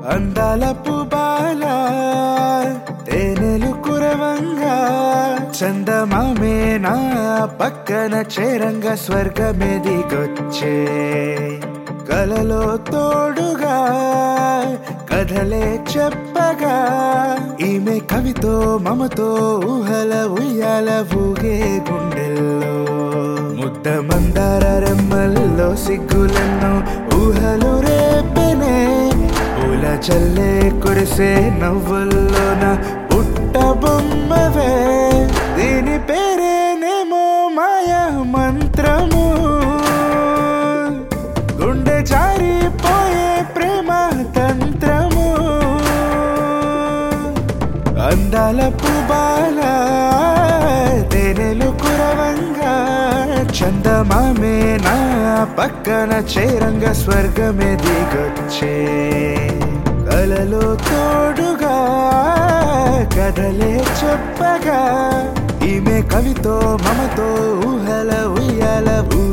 అందాల పుబాల తేనెలు కురవంగా చందమామే నా పక్కన చేరంగ స్వర్గమెదిగొచ్చే కలలో తోడుగా కథలే చెప్పగా ఈమె కవితో మమతో ఊహల ఉయ్యాల ఊగే గుండెల్లో ముద్ద మందార రెమ్మల్లో సిగ్గులెన్నో ఊహలు రేపెనే పూల చల్లే కురిసే నవ్వుల్లోన పుట్ట బొమ్మవే దీని పేరేనేమో మాయా మంత్రము గుండె జారిపోయే ప్రేమ తంత్రము అందాల పుబాల తేనెలు కురవంగా చందమామే నా పక్కన చేరంగ స్వర్గమే దిగొచ్చే కలలో తోడుగా కథలే చెప్పగా ఈమె కవితో మమతో ఊహల ఉయ్యాల ఊ